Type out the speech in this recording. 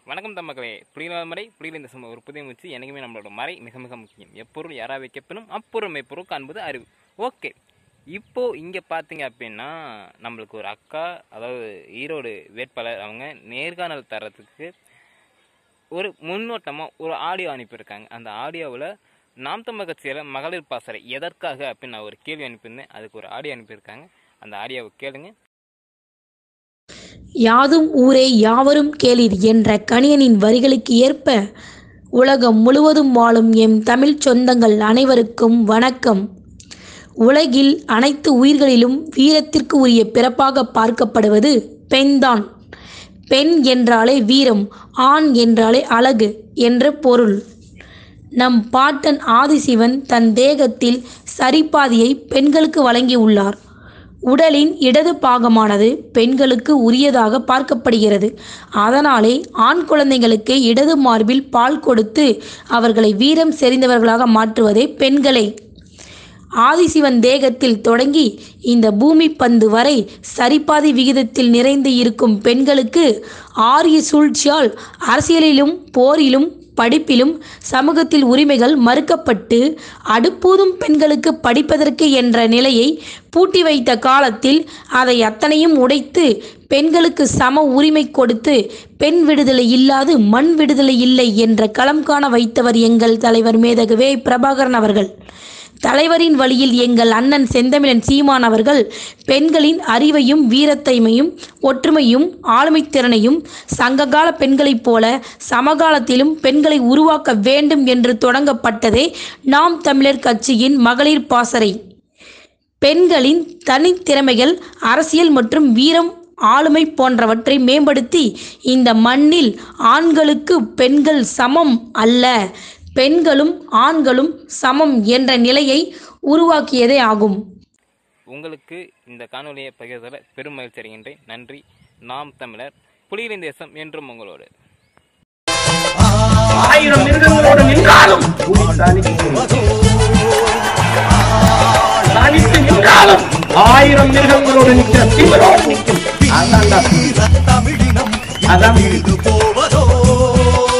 வணக்கம் தம்மக்களே புலியில்லாத மறை புலியில் இந்த சம ஒரு புதிய முயற்சி எனக்குமே நம்மளோட மறை மிக மிக முக்கியம் எப்பொருள் யாரா வைக்கப்பெனும் அப்பொருள் மெய்ப்பொருள் காண்பது அறிவு ஓகே இப்போ இங்கே பார்த்தீங்க அப்படின்னா நம்மளுக்கு ஒரு அக்கா அதாவது ஈரோடு வேட்பாளர் அவங்க நேர்காணல் தரத்துக்கு ஒரு முன்னோட்டமாக ஒரு ஆடியோ அனுப்பியிருக்காங்க அந்த ஆடியோவில் நாம் தமிழ் கட்சியில் மகளிர் பாசறை எதற்காக அப்படின்னு நான் ஒரு கேள்வி அனுப்பியிருந்தேன் அதுக்கு ஒரு ஆடியோ அனுப்பியிருக்காங்க அந்த ஆடியோவை கேளுங்க யாதும் ஊரே யாவரும் கேளீர் என்ற கணியனின் வரிகளுக்கு ஏற்ப உலகம் முழுவதும் வாழும் எம் தமிழ்ச் சொந்தங்கள் அனைவருக்கும் வணக்கம் உலகில் அனைத்து உயிர்களிலும் வீரத்திற்கு உரிய பிறப்பாக பார்க்கப்படுவது பெண்தான் பெண் என்றாலே வீரம் ஆண் என்றாலே அழகு என்ற பொருள் நம் பாட்டன் ஆதிசிவன் தன் தேகத்தில் சரிபாதியை பெண்களுக்கு வழங்கியுள்ளார் உடலின் இடது பாகமானது பெண்களுக்கு உரியதாக பார்க்கப்படுகிறது அதனாலே ஆண் குழந்தைகளுக்கு இடது மார்பில் பால் கொடுத்து அவர்களை வீரம் செறிந்தவர்களாக மாற்றுவதே பெண்களே ஆதிசிவன் தேகத்தில் தொடங்கி இந்த பூமி பந்து வரை சரிபாதி விகிதத்தில் நிறைந்து இருக்கும் பெண்களுக்கு ஆரிய சூழ்ச்சியால் அரசியலிலும் போரிலும் படிப்பிலும் சமூகத்தில் உரிமைகள் மறுக்கப்பட்டு அடுப்பூதும் பெண்களுக்கு படிப்பதற்கு என்ற நிலையை பூட்டி வைத்த காலத்தில் அதை அத்தனையும் உடைத்து பெண்களுக்கு சம உரிமை கொடுத்து பெண் விடுதலை இல்லாது மண் விடுதலை இல்லை என்ற களம் காண வைத்தவர் எங்கள் தலைவர் மேதகுவே பிரபாகரன் அவர்கள் தலைவரின் வழியில் எங்கள் அண்ணன் செந்தமிழன் சீமான் அவர்கள் பெண்களின் அறிவையும் வீரத்தைமையும் ஒற்றுமையும் ஆளுமைத் திறனையும் சங்ககால பெண்களைப் போல சமகாலத்திலும் பெண்களை உருவாக்க வேண்டும் என்று தொடங்கப்பட்டதே நாம் தமிழர் கட்சியின் மகளிர் பாசறை பெண்களின் தனித்திறமைகள் அரசியல் மற்றும் வீரம் ஆளுமை போன்றவற்றை மேம்படுத்தி இந்த மண்ணில் ஆண்களுக்கு பெண்கள் சமம் அல்ல பெண்களும் ஆண்களும் சமம் என்ற நிலையை உருவாக்கியதே ஆகும் உங்களுக்கு இந்த காணொலியை பகிர்ந்ததில் பெரும் மகிழ்ச்சி அடைகின்றேன் நன்றி நாம் தமிழர் புலிகளின் தேசம் என்றும் உங்களோடு ஆயிரம் மிருகங்களோடு நின்றாலும் புலி தனித்து தனித்து நின்றாலும் ஆயிரம் மிருகங்களோடு நிற்கிற திமிரோடு நிற்கும் அதான்டா புலி. அதான் புலி.